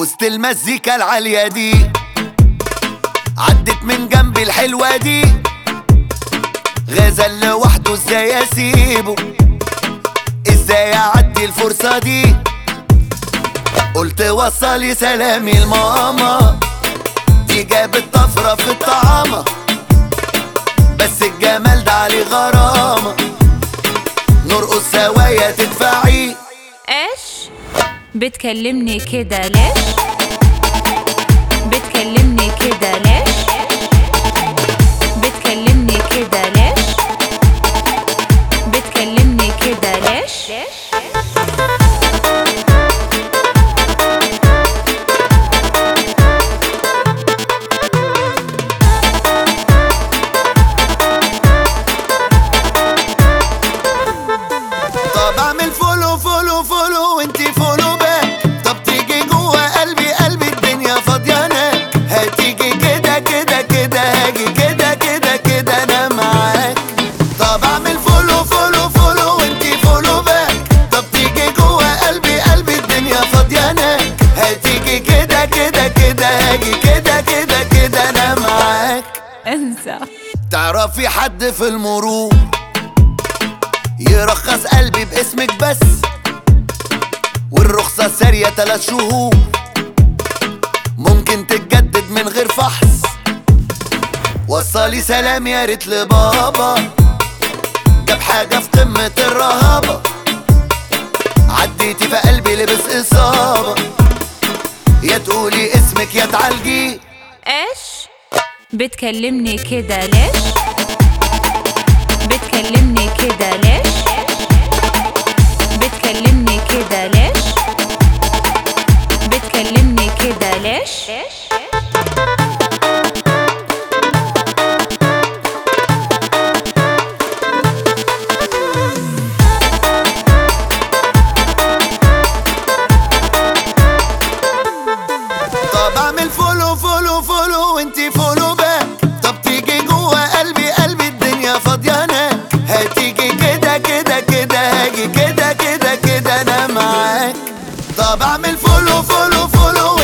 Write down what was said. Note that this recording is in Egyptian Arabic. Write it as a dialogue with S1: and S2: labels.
S1: وسط المزيكا العالية دي عدت من جنبي الحلوة دي غزل لوحده ازاي اسيبه ازاي اعدي الفرصة دي قلت وصلي سلامي لماما دي جابت طفرة في الطعامة بس الجمال ده عليه غرامة نرقص سوايا تدفعي
S2: ايش بتكلمني كده ليش بتكلمني كده ليش بتكلمني كده ليش بتكلمني كده ليش
S1: طب اعمل فولو فولو فولو وانتي فولو باك طب تيجي جوه قلبي قلبي الدنيا فاضيانك هتيجي كده كده كده هاجي كده كده كده انا معاك طب اعمل فولو فولو فولو وانتي فولو باك طب تيجي جوه قلبي قلبي الدنيا فاضيانك هتيجي كده كده كده هاجي كده كده كده انا معاك
S2: انسى
S1: تعرفي حد في المرور يرخص قلبي باسمك بس والرخصة سارية تلات شهور ممكن تتجدد من غير فحص وصلي سلام يا ريت لبابا جاب حاجة في قمة الرهابة عديتي في قلبي لبس إصابة يا تقولي اسمك يا تعالجي
S2: ايش بتكلمني كده ليش بتكلمني كده ليش بتكلمني كده ليش بتكلمني كده ليش
S1: طب اعمل فولو فولو فولو وانتي فولو باك طب تيجي جوه قلبي قلبي الدنيا فاضيانك هتيجي كده كده كده هاجي كده كده كده انا معاك طب اعمل فولو فولو فولو